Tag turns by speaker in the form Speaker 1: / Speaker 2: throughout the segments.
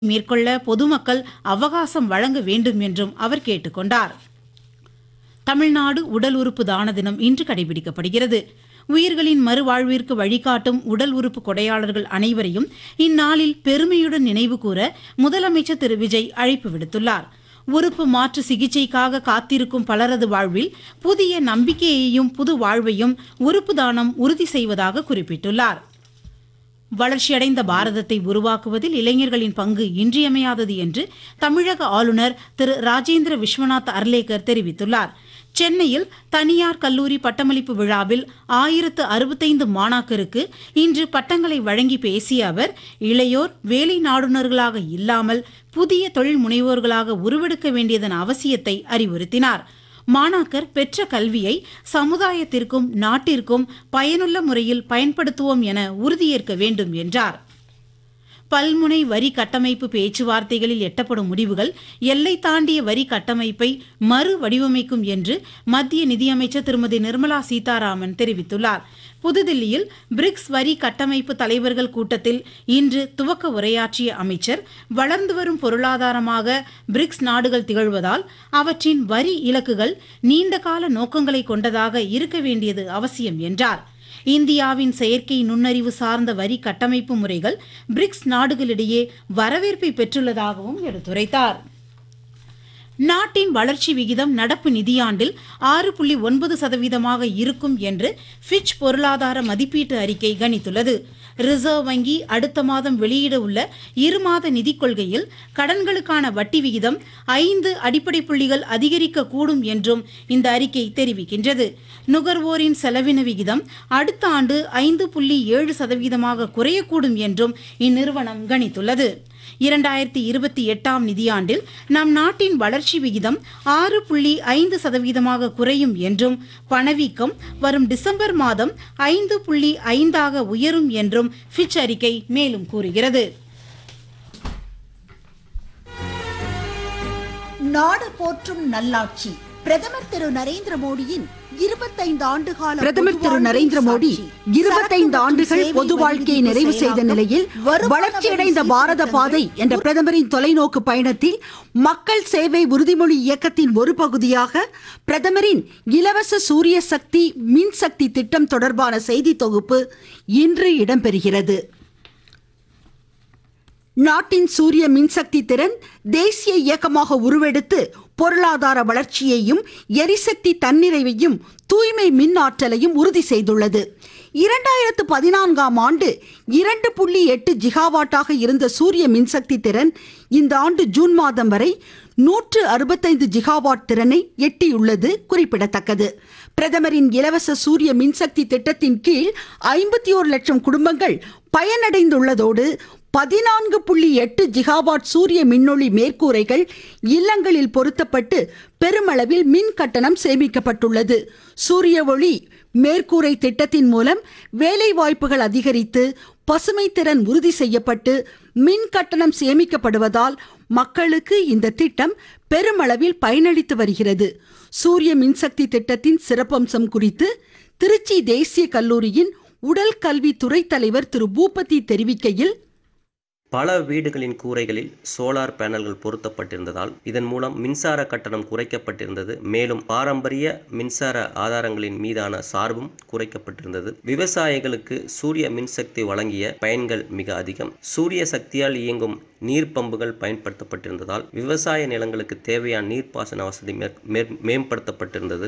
Speaker 1: மேற்கொள்ள பொதுமக்கள் அவகாசம் வழங்க வேண்டும் என்றும் அவர் கேட்டுக்கொண்டார் தமிழ்நாடு உடல் உறுப்பு தான தினம் இன்று கடைபிடிக்கப்படுகிறது உயிர்களின் மறுவாழ்விற்கு வழிகாட்டும் உடல் உறுப்பு கொடையாளர்கள் அனைவரையும் இந்நாளில் பெருமையுடன் நினைவு கூற முதலமைச்சர் திரு விஜய் அழைப்பு விடுத்துள்ளார் உறுப்பு மாற்று சிகிச்சைக்காக காத்திருக்கும் பலரது வாழ்வில் புதிய நம்பிக்கையையும் புது வாழ்வையும் உறுப்பு தானம் உறுதி செய்வதாக குறிப்பிட்டுள்ளார் வளர்ச்சியடைந்த பாரதத்தை உருவாக்குவதில் இளைஞர்களின் பங்கு இன்றியமையாதது என்று தமிழக ஆளுநர் திரு ராஜேந்திர விஸ்வநாத் அர்லேக்கர் தெரிவித்துள்ளார் சென்னையில் தனியார் கல்லூரி பட்டமளிப்பு விழாவில் ஆயிரத்து அறுபத்தைந்து மாணாக்கருக்கு இன்று பட்டங்களை வழங்கி பேசிய அவர் இளையோர் வேலை நாடுனர்களாக இல்லாமல் புதிய தொழில் முனைவோர்களாக உருவெடுக்க வேண்டியதன் அவசியத்தை அறிவுறுத்தினார் மாணாக்கர் பெற்ற கல்வியை சமுதாயத்திற்கும் நாட்டிற்கும் பயனுள்ள முறையில் பயன்படுத்துவோம் என உறுதியேற்க வேண்டும் என்றார் பல்முனை வரி கட்டமைப்பு பேச்சுவார்த்தைகளில் எட்டப்படும் முடிவுகள் எல்லை தாண்டிய வரி கட்டமைப்பை மறு வடிவமைக்கும் என்று மத்திய நிதியமைச்சர் திருமதி நிர்மலா சீதாராமன் தெரிவித்துள்ளார் புதுதில்லியில் பிரிக்ஸ் வரி கட்டமைப்பு தலைவர்கள் கூட்டத்தில் இன்று துவக்க உரையாற்றிய அமைச்சர் வளர்ந்து வரும் பொருளாதாரமாக பிரிக்ஸ் நாடுகள் திகழ்வதால் அவற்றின் வரி இலக்குகள் நீண்டகால நோக்கங்களை கொண்டதாக இருக்க வேண்டியது அவசியம் என்றார் இந்தியாவின் செயற்கை நுண்ணறிவு சார்ந்த வரி கட்டமைப்பு முறைகள் பிரிக்ஸ் நாடுகளிடையே வரவேற்பை பெற்றுள்ளதாகவும் எடுத்துரைத்தார் நாட்டின் வளர்ச்சி விகிதம் நடப்பு நிதியாண்டில் ஆறு புள்ளி ஒன்பது சதவீதமாக இருக்கும் என்று ஃபிட்ச் பொருளாதார மதிப்பீட்டு அறிக்கை கணித்துள்ளது ரிசர்வ் வங்கி அடுத்த மாதம் வெளியிட உள்ள இருமாத நிதிக் கொள்கையில் கடன்களுக்கான வட்டி விகிதம் ஐந்து அடிப்படை புள்ளிகள் அதிகரிக்கக்கூடும் என்றும் இந்த அறிக்கை தெரிவிக்கின்றது நுகர்வோரின் செலவின விகிதம் அடுத்த ஆண்டு ஐந்து புள்ளி ஏழு சதவீதமாக குறையக்கூடும் என்றும் இந்நிறுவனம் கணித்துள்ளது இரண்டாயிரத்தி இருபத்தி எட்டாம் நிதியாண்டில் நம் நாட்டின் வளர்ச்சி விகிதம் ஆறு புள்ளி ஐந்து சதவீதமாக குறையும் என்றும் பணவீக்கம் வரும் டிசம்பர் மாதம் ஐந்து புள்ளி ஐந்தாக உயரும் என்றும் ஃபிட்ச் அறிக்கை மேலும் கூறுகிறது
Speaker 2: நாடு போற்றும் நல்லாட்சி பிரதமர் திரு நரேந்திர மோடியின் இருபத்தைந்து ஆண்டு கால
Speaker 3: பிரதமர் திரு நரேந்திர மோடி இருபத்தைந்து ஆண்டுகள் பொது வாழ்க்கையை நிறைவு செய்த நிலையில் வளர்ச்சியடைந்த பாரத பாதை என்ற பிரதமரின் தொலைநோக்கு பயணத்தில் மக்கள் சேவை உறுதிமொழி இயக்கத்தின் ஒரு பகுதியாக பிரதமரின் இலவச சூரிய சக்தி மின்சக்தி திட்டம் தொடர்பான செய்தி தொகுப்பு இன்று இடம்பெறுகிறது நாட்டின் சூரிய மின்சக்தி திறன் தேசிய இயக்கமாக உருவெடுத்து பொருளாதார வளர்ச்சியையும் எரிசக்தி தன்னிறைவையும் தூய்மை மின் ஆற்றலையும் உறுதி செய்துள்ளது இரண்டாயிரத்து பதினான்காம் ஆண்டு இரண்டு புள்ளி எட்டு ஜிகாவாட்டாக இருந்த சூரிய மின்சக்தி திறன் இந்த ஆண்டு ஜூன் மாதம் வரை நூற்று அறுபத்தைந்து ஜிகாவாட் திறனை எட்டியுள்ளது குறிப்பிடத்தக்கது பிரதமரின் இலவச சூரிய மின்சக்தி திட்டத்தின் கீழ் ஐம்பத்தி ஒரு லட்சம் குடும்பங்கள் பயனடைந்துள்ளதோடு பதினான்கு புள்ளி எட்டு ஜிகாவாட் சூரிய மின்னொளி மேற்கூரைகள் இல்லங்களில் பொருத்தப்பட்டு பெருமளவில் மின் கட்டணம் சேமிக்கப்பட்டுள்ளது சூரிய ஒளி மேற்கூரை திட்டத்தின் மூலம் வேலை வாய்ப்புகள் அதிகரித்து பசுமை திறன் உறுதி செய்யப்பட்டு மின் கட்டணம் சேமிக்கப்படுவதால் மக்களுக்கு இந்த திட்டம் பெருமளவில் பயனளித்து வருகிறது சூரிய மின்சக்தி திட்டத்தின் சிறப்பம்சம் குறித்து திருச்சி தேசிய கல்லூரியின் உடல் கல்வி துறை தலைவர் திரு பூபதி தெரிவிக்கையில்
Speaker 4: பல வீடுகளின் கூரைகளில் சோலார் பேனல்கள் பொருத்தப்பட்டிருந்ததால் இதன் மூலம் மின்சார கட்டணம் குறைக்கப்பட்டிருந்தது மேலும் பாரம்பரிய மின்சார ஆதாரங்களின் மீதான சார்பும் குறைக்கப்பட்டிருந்தது விவசாயிகளுக்கு சூரிய மின்சக்தி வழங்கிய பயன்கள் மிக அதிகம் சூரிய சக்தியால் இயங்கும் நீர் பம்புகள் பயன்படுத்தப்பட்டிருந்ததால் விவசாய நிலங்களுக்கு தேவையான நீர்ப்பாசன வசதி மேம்படுத்தப்பட்டிருந்தது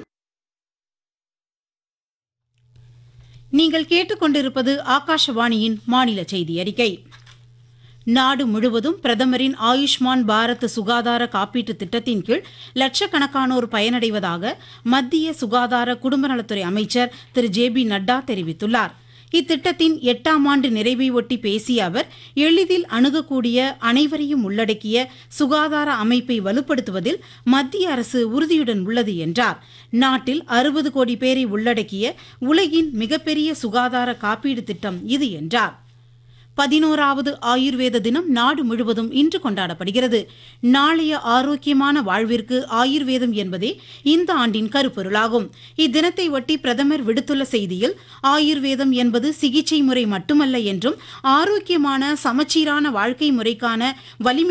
Speaker 1: நீங்கள் கேட்டுக்கொண்டிருப்பது ஆகாஷவாணியின் மாநில செய்தி அறிக்கை நாடு முழுவதும் பிரதமரின் ஆயுஷ்மான் பாரத் சுகாதார காப்பீட்டு திட்டத்தின் கீழ் லட்சக்கணக்கானோர் பயனடைவதாக மத்திய சுகாதார குடும்ப நலத்துறை அமைச்சர் திரு ஜே பி நட்டா தெரிவித்துள்ளார் இத்திட்டத்தின் எட்டாம் ஆண்டு நிறைவை ஒட்டி பேசிய அவர் எளிதில் அணுகக்கூடிய அனைவரையும் உள்ளடக்கிய சுகாதார அமைப்பை வலுப்படுத்துவதில் மத்திய அரசு உறுதியுடன் உள்ளது என்றார் நாட்டில் அறுபது கோடி பேரை உள்ளடக்கிய உலகின் மிகப்பெரிய சுகாதார காப்பீடு திட்டம் இது என்றார் பதினோராவது ஆயுர்வேத தினம் நாடு முழுவதும் இன்று கொண்டாடப்படுகிறது நாளைய ஆரோக்கியமான வாழ்விற்கு ஆயுர்வேதம் என்பதே இந்த ஆண்டின் கருப்பொருளாகும் இத்தினத்தை ஒட்டி பிரதமர் விடுத்துள்ள செய்தியில் ஆயுர்வேதம் என்பது சிகிச்சை முறை மட்டுமல்ல என்றும் ஆரோக்கியமான சமச்சீரான வாழ்க்கை முறைக்கான வலிமை